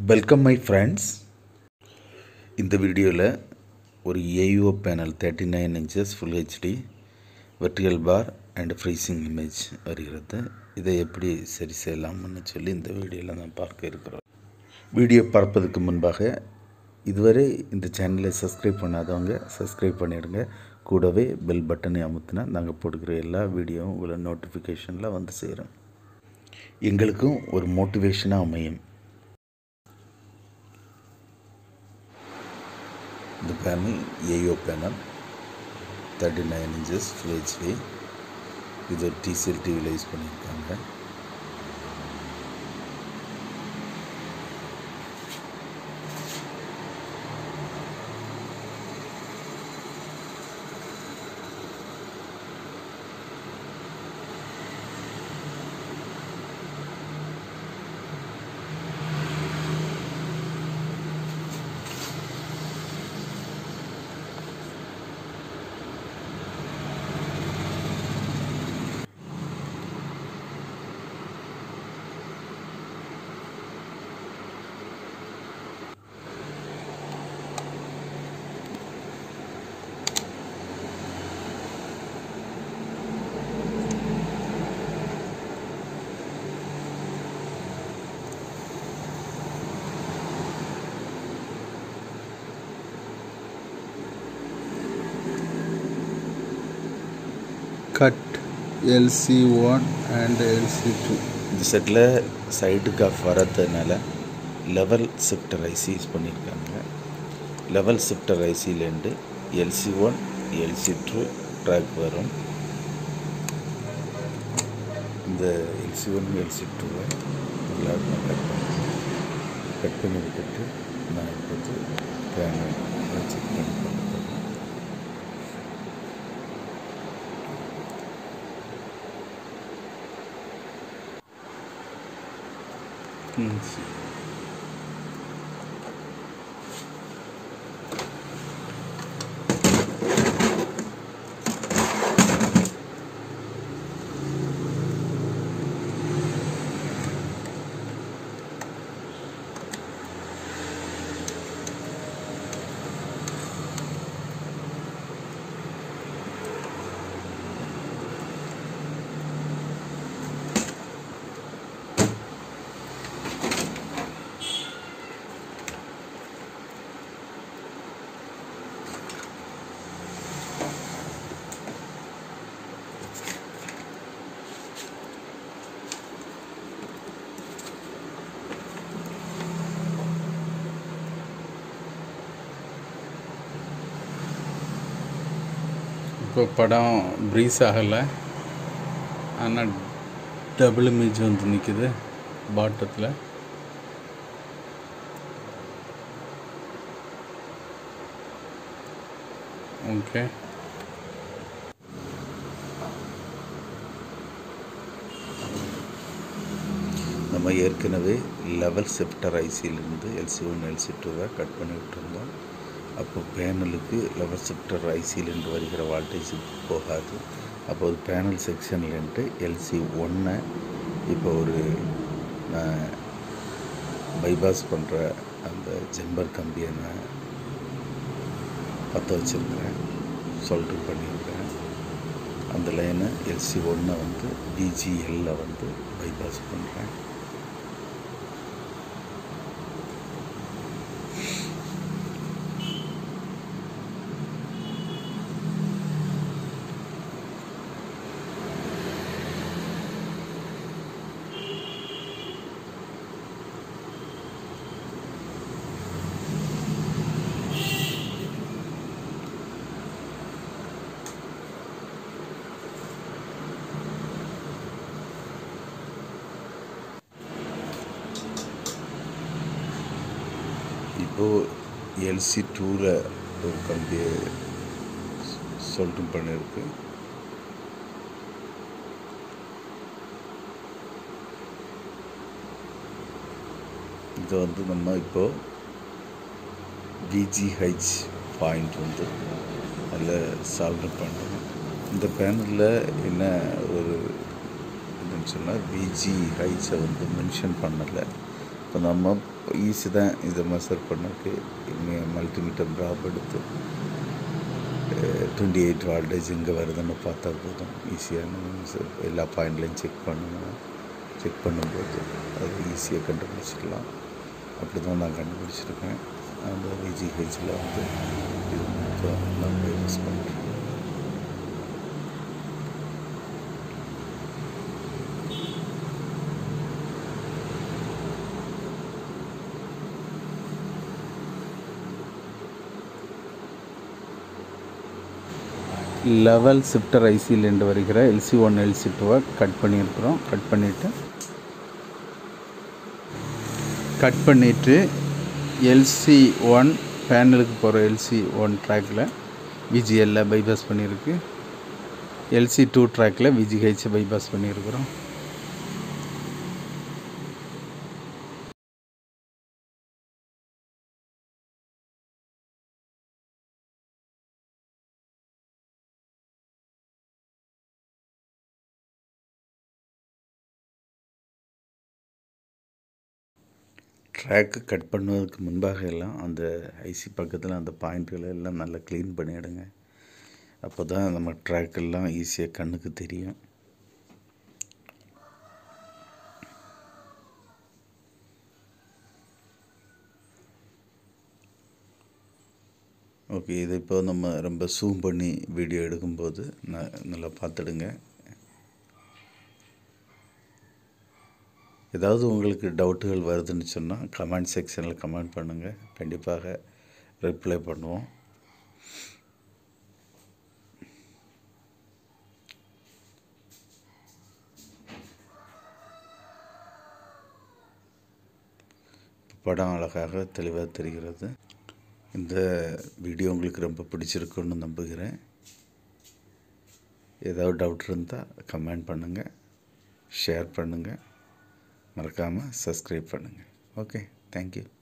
welcome my friends இந்த வீடியோவில் ஒரு AUO panel thirty nine inches full HD vertical bar and freezing image வருகிறது இதை எப்படி சரி செய்யலாம்னு சொல்லி இந்த வீடியோவில் நான் பார்க்க இருக்கிறோம் வீடியோ பார்ப்பதற்கு முன்பாக இதுவரை இந்த சேனலை சப்ஸ்கிரைப் பண்ணாதவங்க சப்ஸ்கிரைப் பண்ணிடுங்க கூடவே பெல் பட்டனை அமுத்தினா நாங்கள் போடுகிற எல்லா வீடியோவும் உங்களை நோட்டிஃபிகேஷனில் வந்து சேரும் எங்களுக்கும் ஒரு மோட்டிவேஷனாக அமையும் இந்த panel AUO panel thirty nine inches full HD இது ஒரு டிசிஎல் டிவியில் யூஸ் பண்ணியிருக்காங்க cut LC1 and LC2 இந்த செட்டில் சைடுக்கு ஆஃப் வரதுனால லெவல் ஷிஃப்டர் ஐசி யூஸ் பண்ணியிருக்காங்க லெவல் ஷிஃப்டர் ஐசிலேருந்து LC one LC two track வரும் இந்த எல்சி ஒன் எல்சி டூவை எல்லாருக்கும் கட் பண்ணி கட் பண்ணி விட்டுட்டு நான் இப்போது பேனல் செக் பண்ணி பார்க்க போகிறேன் இப்போ படம் ப்ரீஸ் ஆகலை ஆனால் டபுள் இமேஜ் வந்து நிற்குது பாட்டத்தில் ஓகே நம்ம ஏற்கனவே லெவல் ஷிஃப்டர் ஐசியிலேருந்து எல்சி ஒன் எல்சி டூவை கட் பண்ணி விட்டுருந்தோம் அப்போ பேனலுக்கு லெவல் ஷிஃப்டர் ஐசியிலேருந்து வருகிற வால்டேஜ் போகாது அப்போது பேனல் செக்ஷன்லேருந்து எல்சி ஒன்னை இப்போ ஒரு பைபாஸ் பண்ணுற அந்த ஜெம்பர் கம்பியை நான் பற்ற வச்சுருக்கிறேன் சொல்டர் பண்ணியிருக்கிறேன் அந்த லைனை எல்சி ஒன்னை வந்து பிஜிஎல்ல வந்து பைபாஸ் பண்ணுறேன் இப்போது எல்சி டூவில் ஒரு கம்பியை சொல்லிட்டு பண்ணியிருக்கு இதை வந்து நம்ம இப்போது விஜிஹெச் பாயிண்ட் வந்து அதில் சால்வ் பண்ணணும் இந்த பேனலில் என்ன ஒரு என்னன்னு சொன்னால் பிஜி ஹைட்ஸை வந்து மென்ஷன் பண்ணலை இப்போ நம்ம ஈஸி தான் இதை மெஷர் பண்ணக்கு மல்டிமீட்டர் ட்ராப் எடுத்து டுவெண்ட்டி எயிட் வால்டேஜ் இங்கே வருதுன்னு பார்த்தா போதும் ஈஸியான எல்லா பாயிண்ட்லையும் செக் பண்ணணும் செக் பண்ணும்போது அது ஈஸியாக கண்டுபிடிச்சிக்கலாம் அப்படி தான் நான் கண்டுபிடிச்சிருக்கேன் அந்த விஜிஹெச்சில் வந்து இது மட்டும் நம்ம யூஸ் பண்ணுறோம் லெவல் ஷிஃப்டர் ஐசியிலேருந்து வருகிற எல்சி ஒன் எல்சி டூவை கட் பண்ணியிருக்கிறோம் கட் பண்ணிவிட்டு கட் பண்ணிவிட்டு எல்சி ஒன் பேனலுக்கு போகிற எல்சி ஒன் ட்ராக்கில் விஜிஎல்ல பைபாஸ் பண்ணியிருக்கு எல்சி டூ ட்ராக்கில் விஜிஹெச் பைபாஸ் பண்ணியிருக்கிறோம் ட்ராக்கு கட் பண்ணுவதற்கு முன்பாக எல்லாம் அந்த ஐசி பக்கத்தில் அந்த பாயிண்ட்களை எல்லாம் நல்லா க்ளீன் பண்ணிவிடுங்க அப்போ தான் நம்ம ட்ராக் எல்லாம் ஈஸியாக கண்ணுக்கு தெரியும் ஓகே இது இப்போ நம்ம ரொம்ப சூம் பண்ணி வீடியோ எடுக்கும்போது ந நல்லா பார்த்துடுங்க ஏதாவது உங்களுக்கு டவுட்டுகள் வருதுன்னு சொன்னால் கமெண்ட் செக்ஷனில் கமெண்ட் பண்ணுங்கள் கண்டிப்பாக ரிப்ளை பண்ணுவோம் படம் அழகாக தெளிவாக தெரிகிறது இந்த வீடியோ உங்களுக்கு ரொம்ப பிடிச்சிருக்குன்னு நம்புகிறேன் ஏதாவது டவுட் இருந்தால் கமெண்ட் பண்ணுங்கள் ஷேர் பண்ணுங்கள் மறக்காமல் சப்ஸ்கிரைப் பண்ணுங்கள் ஓகே தேங்க்யூ